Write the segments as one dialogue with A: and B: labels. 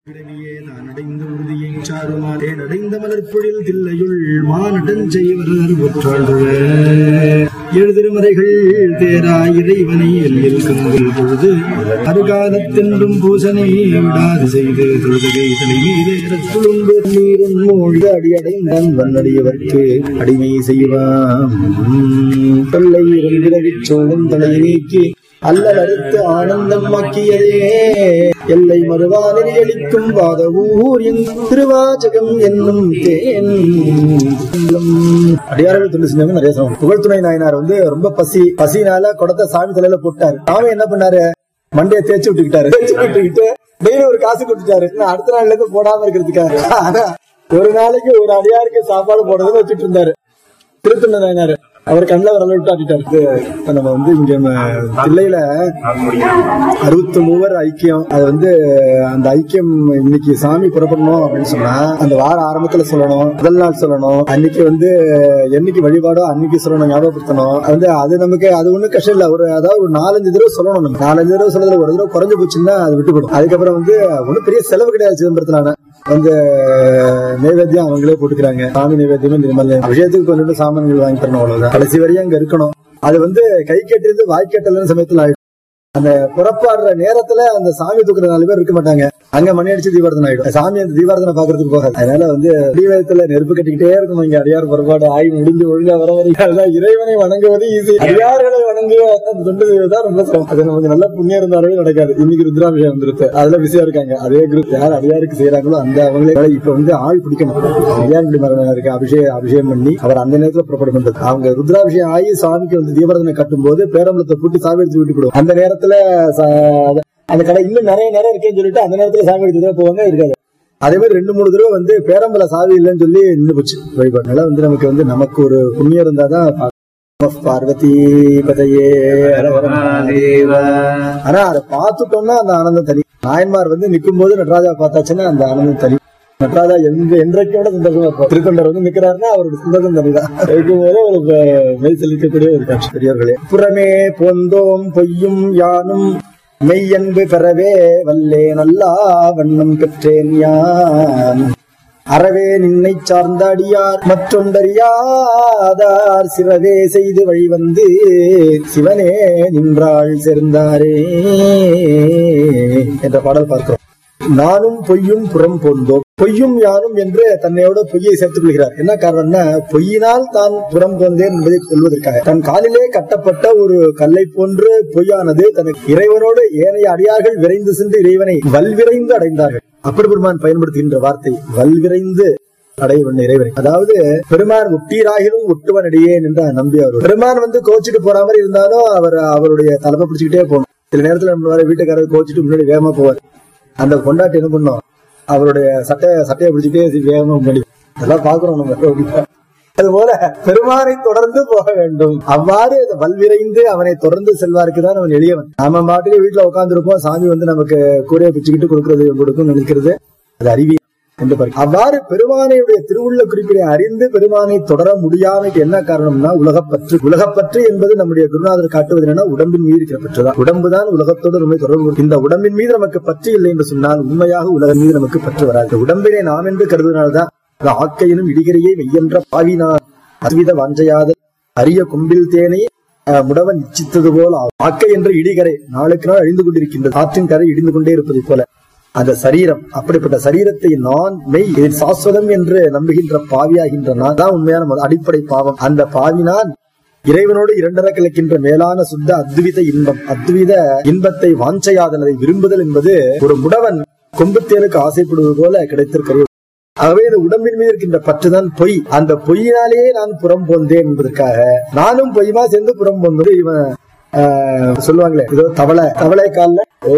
A: விடவியே நான் அடைந்த உறுதியை சாருமாறே அடைந்த மலர்பொழில் தில்லையுள் மானடன் செய்வர் ஒற்றாழ்வ எழுதிருமறைகள் தேரா இறைவனை எல்லில் கங்குல் பொழுது அருகாலத்தென்றும் பூசனை விடாது செய்து தொழுகை தலை மீதே ரத்துளுண்டு நீரும் மூழ்க அடியடைந்தான் வன்னடியவர்க்கு அடிமை செய்வாம் தொல்லை இரவிச் சோழும் தலை நீக்கி அல்லல் அறுத்து ஆனந்தம் ஆக்கியதே எல்லை மறுவானில் எளிக்கும் வாத ஊர் என் திருவாச்சகம் என்னும் தேன் அடியார்கள் துணை செஞ்சவங்க நிறைய சொல்லுவாங்க புகழ்துணை நாயனார் வந்து ரொம்ப பசி பசினால குடத்தை சாமி தலையில போட்டாரு சாமி என்ன பண்ணாரு மண்டைய தேய்ச்சி விட்டுக்கிட்டாரு தேய்ச்சி விட்டுக்கிட்டு டெய்லி ஒரு காசு கொடுத்துட்டாரு நான் அடுத்த நாள்ல இருந்து போடாம இருக்கிறதுக்காக ஆனா ஒரு நாளைக்கு ஒரு அடியாருக்கு சாப்பாடு போடுறதுன்னு வச்சுட்டு இருந்தாரு திருத்தொண்ட நாயனாரு அவர் கண்ணில் வரல விட்டு ஆட்டிட்டாரு இப்ப நம்ம வந்து இங்க ம- தில்லையில அறுபத்தி மூவர் ஐக்கியம் அது வந்து அந்த ஐக்கியம் இன்னைக்கு சாமி புறப்படணும் அப்படின்னு சொன்னா அந்த வார ஆரம்பத்துல சொல்லணும் முதல் நாள் சொல்லணும் அன்னைக்கு வந்து என்னைக்கு வழிபாடோ அன்னைக்கு சொல்லணும் ஞாபகப்படுத்தணும் அது வந்து அது நமக்கு அது ஒண்ணும் கஷ்டம் இல்ல ஒரு அதாவது ஒரு நாலஞ்சு தடவை சொல்லணும் நம்ம நாலஞ்சு தடவை சொல்றதுல ஒரு தடவை குறைஞ்சு போச்சுன்னா அது விட்டு போடும் அதுக்கப்புறம் வந்து ஒன்றும் பெரிய செலவு கிடையாது சிதம்பரத்துல வந்து நைவேத்தியம் அவங்களே போட்டுக்கிறாங்க சாமி நைவேத்தியமே நிர்மல அபிஷேகத்துக்கு கொஞ்சம் சாமான்கள் வாங்கி தரணும் அவ்வளவுதான் கடைசி வரையும் அங்க இருக்கணும் அது வந்து கை கட்டிருந்து வாய் கட்டலன்னு சமயத்துல ஆயிடும் அந்த புறப்பாடுற நேரத்துல அந்த சாமி தூக்குற நாலு பேர் இருக்க மாட்டாங்க அங்க மணி அடிச்சு தீபாரதனை ஆயிடும் சாமி அந்த தீபாரதனை பாக்குறதுக்கு போகாது அதனால வந்து தீபத்துல நெருப்பு கட்டிக்கிட்டே இருக்கணும் இங்க அடியார் புறப்பாடு ஆய் முடிஞ்சு ஒழுங்கா வர வரைக்கும் அதுதான் இறைவனை வணங்குவது ஈஸி அடியார்களை வணங்குவது அந்த தொண்டு செய்வதுதான் ரொம்ப சிரமம் அது நமக்கு நல்ல புண்ணியம் இருந்தாலும் நடக்காது இன்னைக்கு ருத்ராபிஷேகம் வந்துருது அதுல பிஸியா இருக்காங்க அதே குரூப் யார் அடியாருக்கு செய்யறாங்களோ அந்த அவங்களே இப்ப வந்து ஆள் பிடிக்கணும் அடியார்குடி மரணம் இருக்கு அபிஷேக அபிஷேகம் பண்ணி அவர் அந்த நேரத்துல புறப்பட பண்றது அவங்க ருத்ராபிஷேகம் ஆகி சாமிக்கு வந்து தீபாரதனை கட்டும் போது பேரம்பலத்தை பூட்டி சாமி எடுத்து விட்டு போடுவோம் அந்த நேரத்துல ச- அந்த கடை இன்னும் நிறைய நேரம் இருக்கேன்னு சொல்லிட்டு அந்த நேரத்துல சாமி எடுத்து தான் போவாங்க இருக்காது அதே மாதிரி ரெண்டு மூணு தடவை வந்து பேரம்பல சாவி இல்லைன்னு சொல்லி நின்று போச்சு வழிபாடு அதனால வந்து நமக்கு வந்து நமக்கு ஒரு புண்ணியம் இருந்தாதான் நம பார்வதி பதையே ஹர ஹர மகாதேவ. ஆனா அதை பார்த்துட்டோம்னா அந்த ஆனந்தம் தனி நாயன்மார் வந்து நிக்கும் போது நடராஜா பார்த்தாச்சுன்னா அந்த ஆனந்தம் தனி நடராஜா எந்த என்றைக்கோட சந்தோஷமா இருப்பார் திருத்தொண்டர் வந்து நிக்கிறாருன்னா அவரோட சந்தோஷம் தனிதான் இருக்கும் போதே ஒரு ப- மெய் செலுத்தக்கூடிய ஒரு காட்சி பெரியவர்களே புறமே பொந்தோம் பொய்யும் யானும் மெய்யன்பு பெறவே வல்லே நல்லா வண்ணம் பெற்றேன் யான் அறவே நின்னை சார்ந்த அடியார் மற்றொண்டறியாதார் சிவவே செய்து வழிவந்து சிவனே நின்றாள் சேர்ந்தாரே என்ற பாடல் பார்க்கிறோம் நானும் பொய்யும் புறம் போந்தோம் பொய்யும் யானும் என்று தன்னையோட பொய்யை சேர்த்துக் கொள்கிறார் என்ன காரணம்னா பொய்யினால் தான் புறம் போந்தேன் என்பதை சொல்வதற்காக தன் காலிலே கட்டப்பட்ட ஒரு கல்லை போன்று பொய்யானது தனக்கு இறைவனோடு ஏனைய அடியார்கள் விரைந்து சென்று இறைவனை வல்விரைந்து அடைந்தார்கள் அப்படி பெருமான் பயன்படுத்துகின்ற வார்த்தை வல்விரைந்து அடைவன் இறைவனை அதாவது பெருமான் ஒட்டீராகிலும் ஒட்டுவன் அடியேன் என்று நம்பி அவர் பெருமான் வந்து கோச்சிட்டு போற மாதிரி இருந்தாலும் அவர் அவருடைய தலைமை பிடிச்சுக்கிட்டே போகணும் சில நேரத்துல நம்ம வீட்டுக்காரர் கோச்சிட்டு முன்னாடி வேகமா போவார் அந்த கொண்டாட்டி என்ன பண்ணும் அவருடைய சட்டைய சட்டையை பிடிச்சிட்டே வேகமா முன்னாடி அதெல்லாம் பாக்குறோம் நம்ம அது போல பெருமானை தொடர்ந்து போக வேண்டும் அவ்வாறு வல்விரைந்து அவனை தொடர்ந்து செல்வாருக்கு தான் அவன் எளியவன் நாம பாட்டுக்கு வீட்டுல உட்கார்ந்து இருப்போம் சாமி வந்து நமக்கு கூரையை பிச்சுக்கிட்டு கொடுக்கறது கொடுக்கும் நினைக்கிறது அது அறிவியல் என்று பாருங்க. அவ்வாறு பெருமானையுடைய திருவுள்ள குறிப்பினை அறிந்து பெருமானை தொடர முடியாமைக்கு என்ன காரணம்னா உலகப்பற்று உலகப்பற்று என்பது நம்முடைய குருநாதர் காட்டுவது என்னன்னா உடம்பின் மீது இருக்கிற பற்றுதான் உடம்புதான் உலகத்தோடு நம்மை தொடர்பு கொள்கிறது. இந்த உடம்பின் மீது நமக்கு பற்று இல்லை என்று சொன்னால் உண்மையாக உலகம் மீது நமக்கு பற்று வராது இந்த உடம்பினை நாம் என்று கருதினால்தான் இந்த ஆக்கையினும் இடிகரையை மெய்யென்ற பாவினார் அத்வித வாஞ்சையாத அரிய கொம்பில் தேனை அஹ், முடவன் இச்சித்தது போல் ஆகும். ஆக்கை என்ற இடிகரை நாளுக்கு நாள் அழிந்து கொண்டிருக்கின்றது ஆற்றின் கரை இடிந்து கொண்டே இருப்பதை போல அந்த சரீரம் அப்படிப்பட்ட சரீரத்தை நான் மெய் இது சாஸ்வதம் என்று நம்புகின்ற பாவியாகின்ற நான் தான் உண்மையான மொத- அடிப்படை பாவம் அந்த பாவி நான் இறைவனோடு இரண்டர கலக்கின்ற மேலான சுத்த அத்வித இன்பம் அத்வித இன்பத்தை வாஞ்சையாதல் அதை விரும்புதல் என்பது ஒரு முடவன் கொம்புத்தேனுக்கு ஆசைப்படுவது போல கிடைத்திருக்கிற ஆகவே இந்த உடம்பின் மீது இருக்கின்ற பற்றுதான் பொய் அந்த பொய்யினாலேயே நான் புறம் போந்தேன் என்பதற்காக நானும் பொய்யுமா சேர்ந்து புறம் போந்தது இவன் ஆஹ், சொல்லுவாங்களே ஏதோ தவளை தவளை கால்ல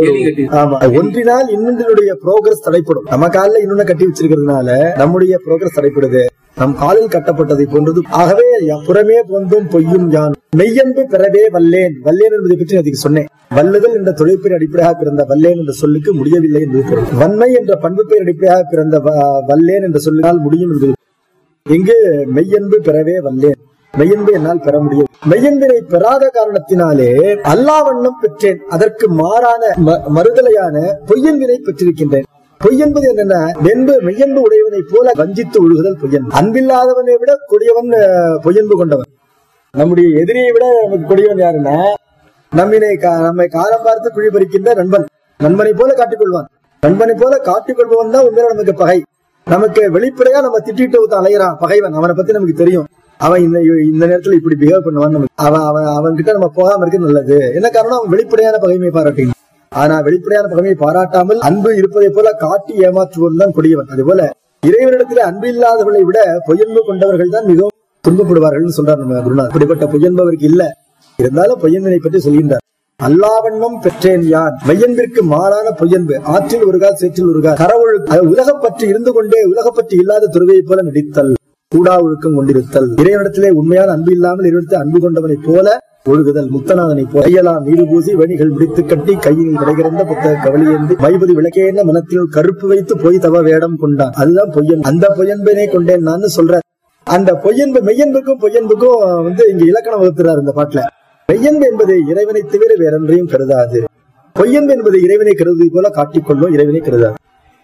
A: ஆமா ஒன்றினால் இன்னொன்றினுடைய ப்ரோக்ரஸ் தடைப்படும் நம்ம கால்ல இன்னொன்னு கட்டி வச்சிருக்கிறதுனால நம்முடைய ப்ரோக்ரஸ் தடைப்படுது நம் காலில் கட்டப்பட்டதை போன்றது ஆகவே புறமே போந்தும் பொய்யும் யான் மெய்யன்பு பெறவே வல்லேன் வல்லேன் என்பதை பற்றி நான் இதுக்கு சொன்னேன் வல்லுதல் என்ற தொழிற்பின் அடிப்படையாக பிறந்த வல்லேன் என்ற சொல்லுக்கு முடியவில்லை என்பது பொருள் வன்மை என்ற பண்பு பெயர் அடிப்படையாக பிறந்த வ- வல்லேன் என்ற சொல்லினால் முடியும் என்பது இங்கு மெய்யன்பு பெறவே வல்லேன் மெய்யன்பு என்னால் பெற முடியும் மெய்யன்பினை பெறாத காரணத்தினாலே அல்லா வண்ணம் பெற்றேன் அதற்கு மாறான ம- மறுதலையான பொய்யன்பினை பெற்றிருக்கின்றேன் பொய் என்பது என்னன்னா வென்பு மெய்யன்பு உடையவனை போல வஞ்சித்து ஒழுகுதல் பொய்யன் அன்பில்லாதவனை விட கொடியவன் அஹ், பொய்யன்பு கொண்டவன் நம்முடைய எதிரியை விட நமக்கு கொடியவன் யாருன்னா நம்மினை கா- நம்மை காலம் பார்த்து குழி பறிக்கின்ற நண்பன் நண்பனை போல காட்டிக்கொள்வான் நண்பனை போல காட்டிக்கொள்பவன் தான் உண்மையில நமக்கு பகை நமக்கு வெளிப்படையா நம்ம திட்டிட்டு ஒருத்தன் அலையிறான் பகைவன் அவனை பத்தி நமக்கு தெரியும் அவன் இந்த இந்த நேரத்துல இப்படி பிஹேவ் பண்ணுவான் நமக்கு அவன் அவன் அவன் கிட்ட நம்ம போகாம இருக்க நல்லது என்ன காரணம் அவன் வெளிப்படையான பகைமையை பாராட்டினான் ஆனா வெளிப்படையான பகைமையை பாராட்டாமல் அன்பு இருப்பதை போல காட்டி ஏமாற்றுவன் தான் கொடியவன் அதுபோல இறைவனிடத்திலே அன்பு இல்லாதவர்களை விட பொய்யன்பு கொண்டவர்கள் தான் மிகவும் துன்பப்படுவார்கள் சொல்றார் நம்ம குருநாத் அப்படிப்பட்ட பொய்யன்பவருக்கு இல்ல இருந்தாலும் பொய்யன்பனை பற்றி சொல்கின்றார் அல்லாவண்ணம் பெற்றேன் யான் மெய்யன்பிற்கு மாறான பொய்யன்பு ஆற்றில் ஒரு கால் சேற்றில் ஒரு கால் கரவொழு உலகப்பற்று இருந்து கொண்டே உலகப்பற்று இல்லாத துறவையைப் போல நடித்தல் கூடா ஒழுக்கம் கொண்டிருத்தல் இறைவனிடத்திலே உண்மையான அன்பு இல்லாமல் இறைவனத்தை அன்பு கொண்டவனைப் போல ஒழுகுதல் முத்தநாதனை போல கையலாம் நீரு பூசி வணிகள் முடித்து கட்டி கையில் கிடைக்கிறந்த புத்தக கவலியேந்து மைபதி விளக்கேன மனத்தில் கருப்பு வைத்து போய் தவ வேடம் கொண்டான் அதுதான் பொய்யன் அந்த பொய்யன்பனை கொண்டேன் நான் சொல்ற அந்த பொய்யன்பு மெய்யன்புக்கும் பொய்யன்புக்கும் வந்து இங்க இலக்கணம் வகுத்துறாரு இந்த பாட்டுல மெய்யன்பு என்பது இறைவனை தவிர வேறொன்றையும் கருதாது பொய்யன்பு என்பது இறைவனை கருதுவதை போல காட்டிக்கொள்ளும் இறைவனை கருதாது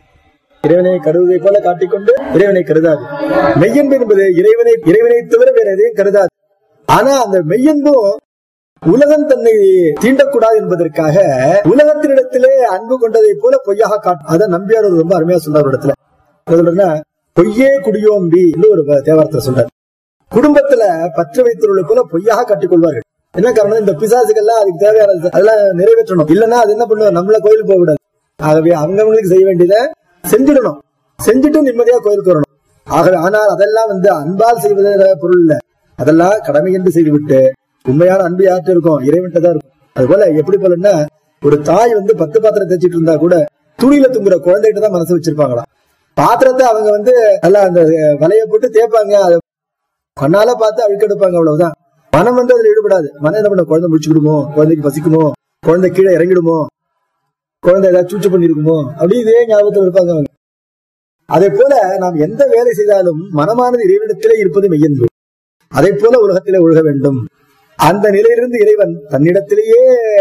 A: இறைவனை கருதுவதை போல காட்டிக்கொண்டு இறைவனை கருதாது மெய்யன்பு என்பது இறைவனை இறைவனை தவிர வேற எதையும் கருதாது ஆனா அந்த மெய்யன்பும் உலகம் தன்னை தீண்டக்கூடாது என்பதற்காக உலகத்தினிடத்திலே அன்பு கொண்டதை போல பொய்யாக காட்டும் அதை நம்பியார் ஒரு ரொம்ப அருமையா சொல்றார் ஒரு இடத்துல அது சொல்றேன்னா, பொய்யே குடியோம்பி ஒரு தேவாரத்துல சொல்றார் குடும்பத்துல பற்று வைத்தவர்களை போல பொய்யாக கட்டிக்கொள்வார்கள் என்ன காரணம் இந்த பிசாசுகள்லாம் அதுக்கு தேவையானது அதெல்லாம் நிறைவேற்றணும் இல்லன்னா அது என்ன பண்ணுவோம் நம்மள கோயிலுக்கு போக கூடாது ஆகவே அவங்கவங்களுக்கு செய்ய வேண்டியதை செஞ்சிடணும் செஞ்சுட்டு நிம்மதியா கோயிலுக்கு வரணும் ஆகவே ஆனால் அதெல்லாம் வந்து அன்பால் செய்வத பொருள் இல்ல அதெல்லாம் கடமை என்று செய்துவிட்டு உண்மையான அன்பு யார்கிட்ட இருக்கும் இறைவன்கிட்ட தான் இருக்கும் அது போல எப்படி போலன்னா ஒரு தாய் வந்து பத்து பாத்திரம் தேய்ச்சிட்டு இருந்தா கூட துணியில தூங்குற குழந்தைகிட்ட தான் மனசு வச்சிருப்பாங்களாம் பாத்திரத்தை அவங்க வந்து நல்லா அந்த வலைய போட்டு தேய்ப்பாங்க அதை கண்ணால பார்த்து அழுக்கெடுப்பாங்க அவ்வளவுதான் மனம் வந்து அதுல ஈடுபடாது மனம் என்ன பண்ண குழந்தை முடிச்சுக்கிடுமோ குழந்தைக்கு பசிக்குமோ குழந்தை கீழே இறங்கிடுமோ குழந்தை ஏதாவது சூச்சு பண்ணிருக்குமோ அப்படி இதே ஞாபகத்தில் இருப்பாங்க அவங்க அதே போல நாம் எந்த வேலை செய்தாலும் மனமானது இறைவனிடத்திலே இருப்பது மெய்யன்பு அதை போல உலகத்திலே ஒழுக வேண்டும் அந்த நிலையிலிருந்து இறைவன் தன்னிடத்திலேயே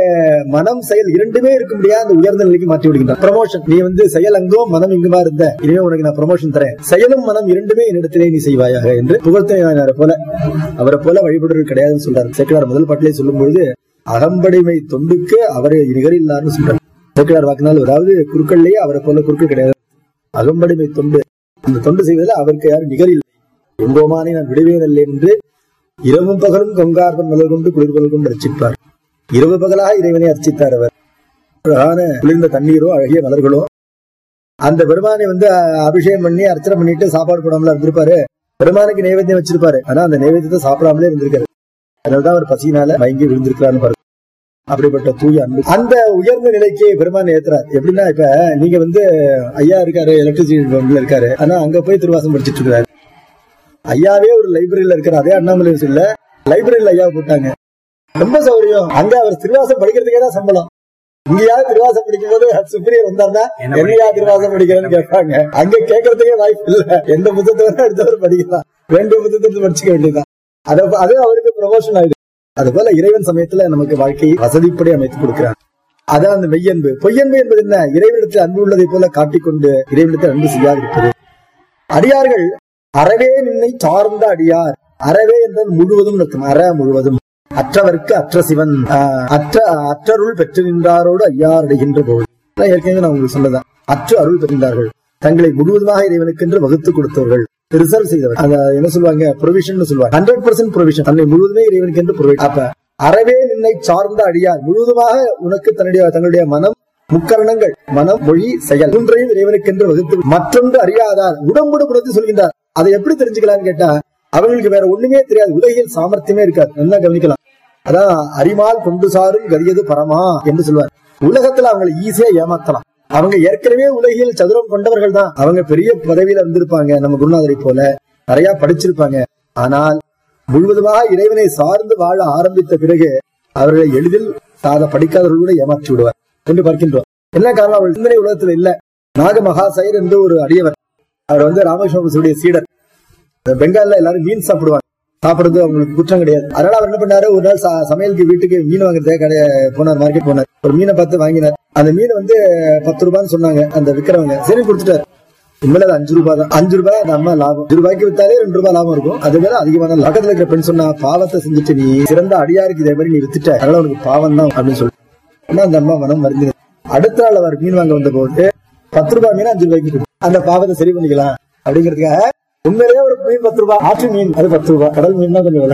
A: மனம் செயல் இரண்டுமே இருக்கும்படியா அந்த உயர்ந்த நிலைக்கு மாற்றி விடுகின்றான் ப்ரமோஷன் நீ வந்து செயல் அங்கும் மனம் இங்குமா இருந்த இனிமே உனக்கு நான் ப்ரமோஷன் தரேன் செயலும் மனம் இரண்டுமே என்னிடத்திலே நீ செய்வாயாக என்று புகழ்த்த போல அவரை போல வழிபடுறது கிடையாதுன்னு சொல்றாரு சேக்கிழார் முதல் பாட்டிலே சொல்லும் பொழுது அகம்படிமை தொண்டுக்கு அவரை நிகரில்லார்னு சொல்றாரு சேக்கிழார் வாக்கினால் அதாவது குறுக்கள்லயே அவரை போல குறுக்கள் கிடையாது அகம்படிமை தொண்டு அந்த தொண்டு செய்வதில் அவருக்கு யாரும் நிகரில்லை எங்கோமானை நான் விடுவேனல்ல என்று இரவும் பகலும் கங்கார்பன் மலர் கொண்டு குளிர்பல் கொண்டு ரசிப்பார் இரவு பகலாக இறைவனை அர்ச்சித்தார் அவர் அழகான குளிர்ந்த தண்ணீரோ அழகிய மலர்களோ அந்த பெருமானை வந்து அஹ், அபிஷேகம் பண்ணி அர்ச்சனை பண்ணிட்டு சாப்பாடு போடாமல இருந்திருப்பாரு பெருமானுக்கு நைவேத்தியம் வச்சிருப்பாரு ஆனா அந்த நைவேத்தியத்தை சாப்பிடாமலே இருந்திருக்காரு அதனாலதான் அவர் பசியினால மயங்கி விழுந்திருக்கிறான்னு பாருங்க அப்படிப்பட்ட தூய அன்பு அந்த உயர்ந்த நிலைக்கு பெருமான் ஏத்துறார் எப்படின்னா இப்ப நீங்க வந்து ஐயா இருக்காரு எலக்ட்ரிசிட்டி இருக்காரு ஆனா அங்க போய் திருவாசம் படிச்சிட்டு இருக்காரு ஐயாவே ஒரு லைப்ரரியில இருக்கிற அதே அண்ணாமலை இல்ல லைப்ரரியில ஐயா போட்டாங்க ரொம்ப சௌகரியம் அங்க அவர் திருவாசம் படிக்கிறதுக்கே தான் சம்பளம் இங்கேயாவது திருவாசம் படிக்கும் போது சுப்ரியர் வந்தாருன்னா என்னையா திருவாசம் படிக்கிறேன்னு கேட்பாங்க அங்க கேட்கறதுக்கே வாய்ப்பு இல்ல எந்த புத்தகத்தை வேணா எடுத்தவர் படிக்கலாம் வேண்டிய புத்தகத்தை படிச்சுக்க வேண்டியதுதான் அது அது அவருக்கு ப்ரொமோஷன் ஆயிடுது அது போல இறைவன் சமயத்துல நமக்கு வாழ்க்கையை வசதிப்படி அமைத்து கொடுக்கிறார் அதான் அந்த மெய்யன்பு பொய்யன்பு என்பது என்ன இறைவனிடத்தில் அன்பு உள்ளதை போல காட்டிக்கொண்டு இறைவனிடத்தில் அன்பு செய்யாதிருப்பது அடியார்கள் அறவே நின்னை சார்ந்த அடியார் அறவே என்றால் முழுவதும் இருக்கும் அற முழுவதும் அற்றவர்க்கு அற்ற சிவன் ஆஹ், அற்ற அற்றருள் பெற்று நின்றாரோடு ஐயார் அடைகின்ற போது அதான் ஏற்கனவே நான் உங்களுக்கு சொன்னதான் அற்று அருள் பெறுகின்றார்கள் தங்களை முழுவதுமாக இறைவனுக்கென்று வகுத்து கொடுத்தவர்கள் ரிசர்வ் செய்தவர் அத என்ன சொல்லுவாங்க ப்ரொவிஷன் சொல்லுவாங்க ஹண்ட்ரட் பர்சன்ட் ப்ரொவிஷன் தன்னை முழுவதுமே இறைவனுக்கு என்று ப்ரொவைட் அப்ப அறவே நின்னை சார்ந்த அடியார் முழுவதுமாக உனக்கு தன்னுடைய தங்களுடைய மனம் முக்கரணங்கள் மனம் மொழி செயல் மூன்றையும் இறைவனுக்கென்று வகுத்து மற்றொன்று அறியாதார் உடம்புடு குணத்தை சொல்கின்றார் அதை எப்படி தெரிஞ்சுக்கலாம்னு கேட்டா அவங்களுக்கு வேற ஒண்ணுமே தெரியாது உலகில் சாமர்த்தியமே இருக்காது நல்லா கவனிக்கலாம் அதான் அரிமால் கொண்டு சாரும் கரியது பரமா என்று சொல்வார் உலகத்துல அவங்களை ஈஸியா ஏமாத்தலாம் அவங்க ஏற்கனவே உலகில் சதுரம் கொண்டவர்கள் தான் அவங்க பெரிய பதவியில இருந்திருப்பாங்க நம்ம குருநாதரை போல நிறைய படிச்சிருப்பாங்க ஆனால் முழுவதுமாக இறைவனை சார்ந்து வாழ ஆரம்பித்த பிறகு அவர்களை எளிதில் சாத படிக்காதவர்கள் கூட ஏமாற்றி விடுவார் என்று பார்க்கின்றோம் என்ன காரணம் அவர்கள் சிந்தனை உலகத்துல இல்ல நாக மகாசயர் என்று ஒரு அடியவர் அவர் வந்து ராமகிருஷ்ணனுடைய சீடர் இந்த பெங்கால்ல எல்லாரும் மீன் சாப்பிடுவாங்க சாப்பிடுறது அவங்களுக்கு குற்றம் கிடையாது அதனால அவர் என்ன பண்ணாரு ஒரு நாள் ச- சமையலுக்கு வீட்டுக்கு மீன் வாங்குறதுக்கு கடை போனார் மார்க்கெட் போனார் ஒரு மீனை பார்த்து வாங்கினார் அந்த மீன் வந்து பத்து ரூபான்னு சொன்னாங்க அந்த விக்கிறவங்க சரி கொடுத்துட்டாரு உண்மையில அது அஞ்சு ரூபாய் தான் அஞ்சு ரூபாய் அந்த அம்மா லாபம் அஞ்சு ரூபாய்க்கு வித்தாலே ரெண்டு ரூபாய் லாபம் இருக்கும் அது வேற அதிகமான லாபம். பக்கத்துல இருக்கிற பெண் சொன்னா பாவத்தை செஞ்சுட்டு நீ சிறந்த அடியாருக்கு இதே மாதிரி நீ வித்துட்ட அதனால உனக்கு பாவம் தான் அப்படின்னு சொல்லி ஆனா அந்த அம்மா மனம் மருந்து அடுத்த நாள் அவர் மீன் வாங்க வந்த போது பத்து ரூபாய் மீன் அஞ்சு ரூபாய்க்கு கொடுத்து, அந்த பாவத்தை சரி பண்ணிக்கலாம் அப்படிங்கிறதுக்காக உண்மையிலேயே ஒரு மீன் பத்து ரூபாய் ஆற்று மீன் அது பத்து ரூபாய் கடல் மீன் தான் கொஞ்சம்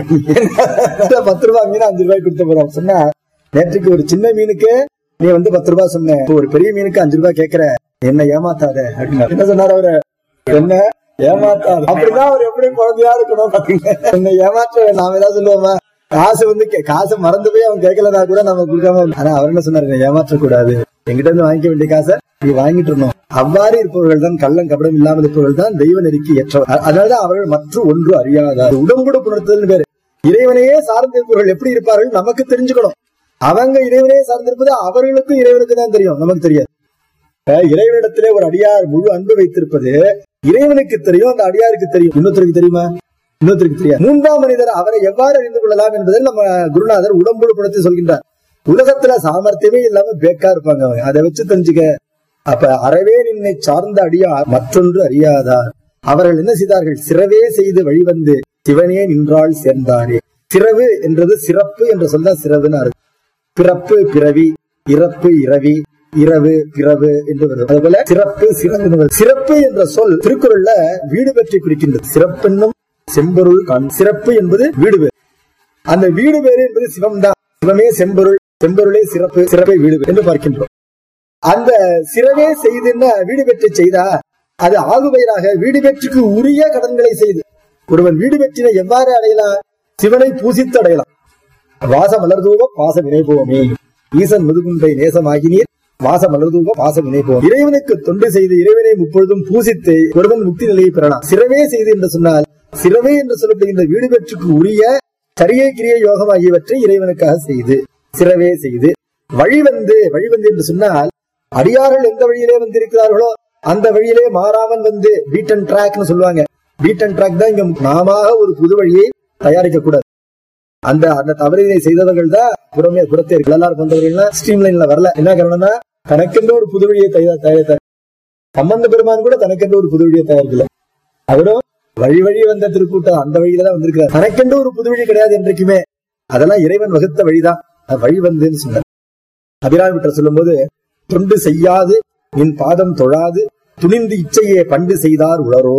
A: விலை பத்து ரூபாய் மீன் அஞ்சு ரூபாய்க்கு கொடுத்த போறோம் சொன்னா நேற்றுக்கு ஒரு சின்ன மீனுக்கு நீ வந்து பத்து ரூபாய் சொன்ன இப்போ ஒரு பெரிய மீனுக்கு அஞ்சு ரூபாய் கேக்குற என்ன ஏமாத்தாத அப்படின்னு என்ன சொன்னார் அவரு என்ன ஏமாத்தாத அப்படிதான் அவர் எப்படி குழந்தையா இருக்கணும் பாத்தீங்க என்ன ஏமாற்ற நாம ஏதாவது சொல்லுவோமா காசு வந்து கே- காசை மறந்து போய் அவன் கேட்கலனா கூட நம்ம கொடுக்காம ஆனா அவர் என்ன சொன்னாரு என்னை ஏமாற்ற கூடாது எங்கிட்ட இருந்து வாங்கிக்க வேண்டிய காசை நீ வாங்கிட்டு இருந்தோம் அவ்வாறு இருப்பவர்கள் தான் கள்ளம் கபடம் இல்லாமல் இருப்பவர்கள் தான் தெய்வ நெறிக்கு ஏற்றவர் அ- அதனாலதான் அவர்கள் மற்ற ஒன்று அறியாதார் உடம்புட புணர்த்தல் பேரு இறைவனையே சார்ந்திருப்பவர்கள் எப்படி இருப்பார்கள் நமக்கு தெரிஞ்சுக்கணும் அவங்க இறைவனையே சார்ந்திருப்பது அவர்களுக்கும் இறைவனுக்கு தான் தெரியும் நமக்கு தெரியாது இப்ப இறைவனிடத்திலே ஒரு அடியார் முழு அன்பு வைத்திருப்பது இறைவனுக்கு தெரியும் அந்த அடியாருக்கு தெரியும் இன்னொருத்தருக்கு தெரியுமா இன்னொருத்தருக்கு தெரியாது மூன்றாம் மனிதர் அவரை எவ்வாறு அறிந்து கொள்ளலாம் என்பதை நம்ம குருநாதர் உடம்புடு படத்தை சொல்கின்றார் உலகத்துல சாமர்த்தியமே இல்லாம பேக்கா இருப்பாங்க அவங்க அதை வச்சு தெரிஞ்சுக்க அப்ப அறவே நின்னை சார்ந்த அடியார் மற்றொன்று அறியாதார் அவர்கள் என்ன செய்தார்கள் சிறவே செய்து வழிவந்து சிவனே நின்றாள் சேர்ந்தாரே சிறவு என்றது சிறப்பு என்ற சொல்ல சிறவுன்னு அர்த்தம். பிறப்பு பிறவி இறப்பு இரவி இரவு பிறவு என்று வருது அதுபோல சிறப்பு சிறப்பு என்று வருது. சிறப்பு என்ற சொல் திருக்குறள்ல வீடு பற்றி குறிக்கின்றது சிறப்பென்னும் செம்பொருள் காண் சிறப்பு என்பது வீடு பேர் அந்த வீடு பேரு என்பது சிவம் தான் சிவமே செம்பொருள் செம்பொருளே சிறப்பு சிறப்பை வீடு பேர் என்று பார்க்கின்றோம் அந்த சிறவே செய்துன்னா வீடு பெற்று செய்தா அது ஆகுபயிராக வீடு பெற்றுக்கு உரிய கடன்களை செய்து ஒருவன் வீடு பெற்றினை எவ்வாறு அடையலாம் சிவனை பூசித்து அடையலாம் வாச மலர்தூப பாச வினைபோமே ஈசன் முதுகுன்றை நேசமாகினீர் வாச மலர்தூப பாச வினைபோம் இறைவனுக்கு தொண்டு செய்து இறைவனை முப்பொழுதும் பூசித்து ஒருவன் முக்தி நிலையை பெறலாம் சிறவே செய்து என்று சொன்னால் சிறவே என்று சொல்லப்படுகின்ற வீடு பெற்றுக்கு உரிய சரியை கிரிய யோகம் ஆகியவற்றை இறைவனுக்காக செய்து சிறவே செய்து வழி வந்து வழி வந்து என்று சொன்னால் அடியார்கள் எந்த வழியிலே வந்திருக்கிறார்களோ அந்த வழியிலே மாறாமல் வந்து பீட் அண்ட் ட்ராக்னு சொல்லுவாங்க பீட் அண்ட் ட்ராக் தான் இங்க நாம ஒரு புது வழியை தயாரிக்க கூடாது அந்த அந்த தவறினை செய்தவர்கள் தான் புறமே புறத்தே இருக்கு எல்லாரும் கொண்டவர்கள் ஸ்ட்ரீம் லைன்ல வரல என்ன காரணம்னா தனக்கென்று ஒரு புது வழியை தயார் தயாரித்தார் சம்பந்த பெருமான் கூட தனக்கென்று ஒரு புது வழியை தயாரிக்கல அவரும் வழி வழி வந்த திருக்கூட்டம் அந்த வழியில தான் வந்திருக்கிறார் தனக்கென்று ஒரு புது வழி கிடையாது என்றைக்குமே அதெல்லாம் இறைவன் வகுத்த வழிதான் அது வழி வந்துன்னு சொன்னார் அபிராமி விட்ட சொல்லும் போது தொண்டு செய்யாது நின் பாதம் தொழாது துணிந்து இச்சையே பண்டு செய்தார் உளரோ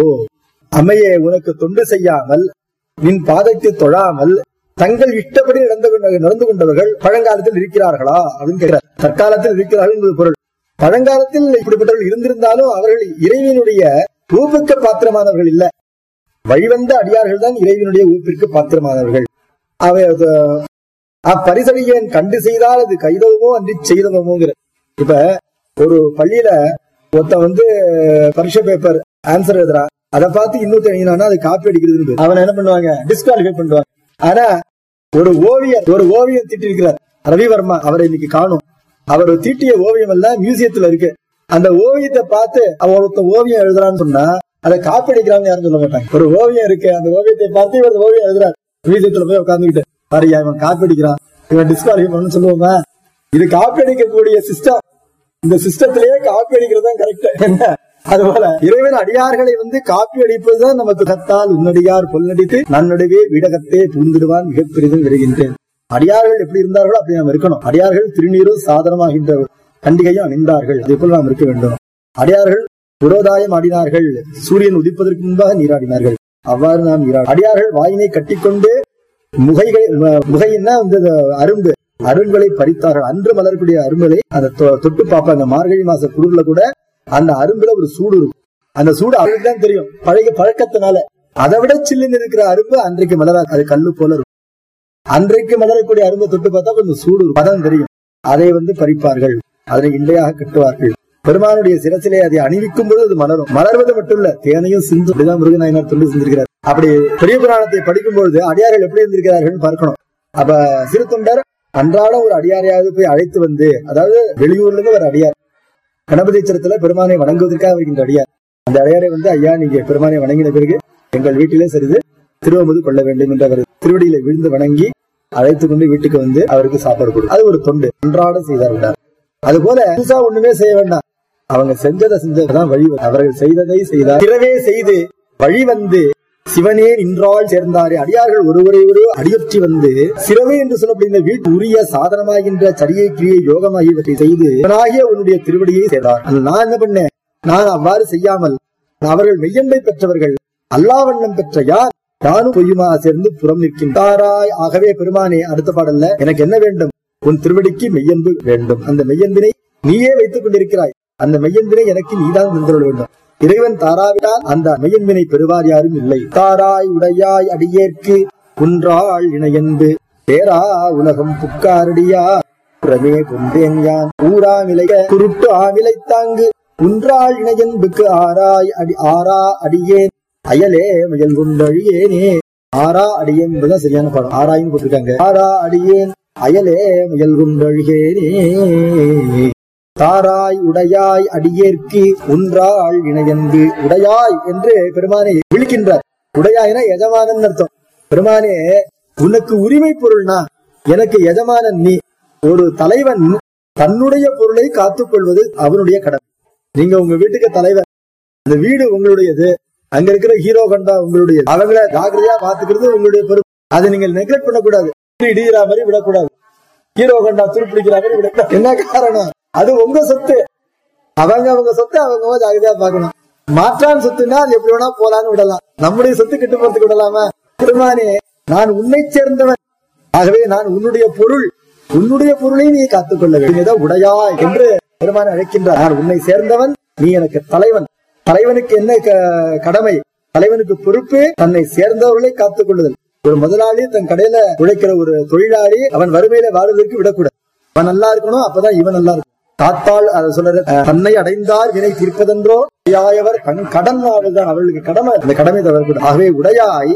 A: அமையே உனக்கு தொண்டு செய்யாமல் நின் பாதத்தை தொழாமல் தங்கள் இஷ்டப்படி நடந்து கொண்ட நடந்து கொண்டவர்கள் பழங்காலத்தில் இருக்கிறார்களா அப்படின்னு கேட்கிறார் தற்காலத்தில் இருக்கிறார்கள் என்பது பொருள் பழங்காலத்தில் இப்படிப்பட்டவர்கள் இருந்திருந்தாலும் அவர்கள் இறைவனுடைய ஊப்புக்கு பாத்திரமானவர்கள் இல்ல வழிவந்த அடியார்கள் தான் இறைவனுடைய ஊப்பிற்கு பாத்திரமானவர்கள் அவை அது, அப்பரிசடியன் கண்டு செய்தால் அது கைதவமோ அன்றி செய்தவமோங்கிற இப்ப ஒரு பள்ளியில ஒருத்தன் வந்து பரீட்சை பேப்பர் ஆன்சர் எழுதுறான் அதை பார்த்து இன்னொருத்தன் எழுதினானா அது காப்பி அடிக்கிறது அவன் என்ன பண்ணுவாங்க டிஸ்குவாலிஃபை பண்ணுவாங்க ஆனா ஒரு ஓவியர் ஒரு ஓவியம் தீட்டிருக்கிறார் ரவிவர்மா அவரை இன்னைக்கு காணும் அவர் தீட்டிய ஓவியம் எல்லாம் மியூசியத்துல இருக்கு அந்த ஓவியத்தை பார்த்து அவன் ஒருத்தன் ஓவியம் எழுதுறான்னு சொன்னா அதை காப்பி அடிக்கிறான்னு யாரும் சொல்ல மாட்டாங்க ஒரு ஓவியம் இருக்கு அந்த ஓவியத்தை பார்த்து இவர் ஓவியம் எழுதுறாரு மியூசியத்துல போய் உட்காந்துக்கிட்டு பாரியா இவன் காப்பி அடிக்கிறான் இவன் டிஸ்குவாலிஃபை பண்ணு சொல்லுவோமா இது காப்பி அடிக்கக்கூடிய சிஸ்டம் இந்த சிஸ்டத்திலேயே காப்பி அடிக்கிறது தான் கரெக்ட் என்ன அதுபோல இறைவன் அடியார்களை வந்து காப்பி அடிப்பதுதான் நமக்கு கத்தால் உன்னடியார் பொல்லடித்து நன்னடுவே விடகத்தே பூந்திடுவான் மிக பெரிதும் விடுகின்றேன் அடியார்கள் எப்படி இருந்தார்களோ அப்படி நாம் இருக்கணும் அடியார்கள் திருநீரும் சாதனமாகின்ற கண்டிகையும் அணிந்தார்கள் அதே போல நாம் இருக்க வேண்டும் அடியார்கள் புரோதாயம் ஆடினார்கள் சூரியன் உதிப்பதற்கு முன்பாக நீராடினார்கள் அவ்வாறு நாம் நீரா அடியார்கள் வாயினை கட்டிக்கொண்டு முகைகள் முகைன்னா வந்து இந்த அரும்பு அருண்களை பறித்தார்கள் அன்று மலரக்கூடிய அரும்புகளை அந்த தொ- தொட்டு பார்ப்பாங்க மார்கழி மாச குளிர்ல கூட அந்த அரும்புல ஒரு சூடு இருக்கும் அந்த சூடு அவருக்கு தான் தெரியும் பழைய பழக்கத்தினால அதை விட சில்லுன்னு இருக்கிற அரும்பு அன்றைக்கு மலராது அது கல்லு போல இருக்கும் அன்றைக்கு மலரக்கூடிய அரும்பை தொட்டு பார்த்தா கொஞ்சம் சூடு இருக்கும். பதம் தெரியும் அதை வந்து பறிப்பார்கள் அதனை இண்டையாக கட்டுவார்கள் பெருமானுடைய சிரசிலே அதை அணிவிக்கும் பொழுது அது மலரும் மலர்வது மட்டும் இல்ல தேனையும் சிந்து அப்படிதான் முருகநாயனார் தொண்டு செஞ்சிருக்கிறார் அப்படி பெரிய புராணத்தை படிக்கும் பொழுது அடியார்கள் எப்படி இருந்திருக்கிறார்கள் பார்க்கணும் அப்ப சிறு தொண்டர் அன்றாடம் ஒரு அடியாரையாவது போய் அழைத்து வந்து அதாவது வெளியூர்ல இருந்து ஒரு அடியார் கணபதீச்சரத்துல பெருமானை வணங்குவதற்காக வருகின்ற அடியார் அந்த அடியாரை வந்து ஐயா நீங்க பெருமானை வணங்கின பிறகு எங்கள் வீட்டிலே சரிது திருவமுது கொள்ள வேண்டும் என்று அவர் திருவடியில விழுந்து வணங்கி அழைத்து கொண்டு வீட்டுக்கு வந்து அவருக்கு சாப்பாடு கொடு அது ஒரு தொண்டு அன்றாட செய்தார் விடார் அது போல புதுசா ஒண்ணுமே செய்ய வேண்டாம் அவங்க செஞ்சதை செஞ்சதுதான் வழி அவர்கள் செய்ததை செய்தார் பிறவே செய்து வழி வந்து சிவனே நின்றாள் சேர்ந்தாரே அடியார்கள் ஒருவரை ஒரு அடியொற்றி வந்து சிறவே என்று சொல்லப்படுகின்ற வீட்டு உரிய சாதனமாகின்ற சரியை கிரியை யோகம் ஆகியவற்றை செய்து இவனாகிய உன்னுடைய திருவடியை சேர்ந்தார் ஆனால் நான் என்ன பண்ணேன் நான் அவ்வாறு செய்யாமல் அவர்கள் மெய்யன்பை பெற்றவர்கள் அல்லாவண்ணம் பெற்ற யார் நானும் பொய்யுமா சேர்ந்து புறம் நிற்கின்றாராய் ஆகவே பெருமானே அடுத்த பாடல்ல எனக்கு என்ன வேண்டும் உன் திருவடிக்கு மெய்யன்பு வேண்டும் அந்த மெய்யன்பினை நீயே வைத்துக் கொண்டிருக்கிறாய் அந்த மெய்யன்பினை எனக்கு நீதான் தந்துள்ள வேண்டும் இறைவன் தாராவிட்டால் அந்த மெய்யன்பினை பெறுவார் யாரும் இல்லை தாராய் உடையாய் அடியேற்கு குன்றாள் இணையன்பு பேரா உலகம் புக்காரடியா புறமே பொந்தேன் யான் ஊரா நிலைய குருட்டு ஆவிலை தாங்கு குன்றாள் இணையன்புக்கு ஆராய் அடி ஆரா அடியேன் அயலே முயல் குண்டழியேனே ஆரா அடியேன் என்பதுதான் சரியான படம் ஆராயின்னு போட்டிருக்காங்க ஆரா அடியேன் அயலே முயல் குண்டழிகேனே தாராய் உடையாய் அடியேற்கு உன்றாள் இணையன்பு உடையாய் என்று பெருமானை விழிக்கின்றார் உடையாய்னா எஜமானன் அர்த்தம் பெருமானே உனக்கு உரிமை பொருள்னா எனக்கு எஜமானன் நீ ஒரு தலைவன் தன்னுடைய பொருளை காத்துக் கொள்வது அவனுடைய கடமை நீங்க உங்க வீட்டுக்கு தலைவர் அந்த வீடு உங்களுடையது அங்க இருக்கிற ஹீரோ கண்டா உங்களுடைய அவங்கள ஜாக்கிரதையா பாத்துக்கிறது உங்களுடைய பொறுப்பு அதை நீங்கள் நெக்லெக்ட் பண்ணக்கூடாது இடிகிற மாதிரி விடக்கூடாது ஹீரோ கண்டா துருப்பிடிக்கிற மாதிரி விடக்கூடாது என்ன காரணம் அது உங்க சொத்து அவங்க அவங்க சொத்து அவங்க ஜாகிரதையா பார்க்கணும் மாற்றான் சொத்துன்னா அது எப்படி வேணா போலான்னு விடலாம் நம்முடைய சொத்து கிட்ட போறதுக்கு விடலாமா பெருமானே நான் உன்னை சேர்ந்தவன் ஆகவே நான் உன்னுடைய பொருள் உன்னுடைய பொருளை நீ காத்துக்கொள்ள வேண்டும் உடையாய் என்று பெருமானை அழைக்கின்றார் நான் உன்னை சேர்ந்தவன் நீ எனக்கு தலைவன் தலைவனுக்கு என்ன க- கடமை தலைவனுக்கு பொறுப்பு தன்னை சேர்ந்தவர்களை காத்துக் கொள்ளுதல் ஒரு முதலாளி தன் கடையில உழைக்கிற ஒரு தொழிலாளி அவன் வறுமையில வாழ்வதற்கு விடக்கூடாது அவன் நல்லா இருக்கணும் அப்பதான் இவன் நல்லா இருக்கும் காத்தால் அதை சொல்ற தன்னை அடைந்தால் வினை தீர்ப்பதென்றோ உடையாயவர் கண் கடன் ஆவதுதான் அவர்களுக்கு கடமை அந்த கடமை தவறக்கூடாது ஆகவே உடையாய்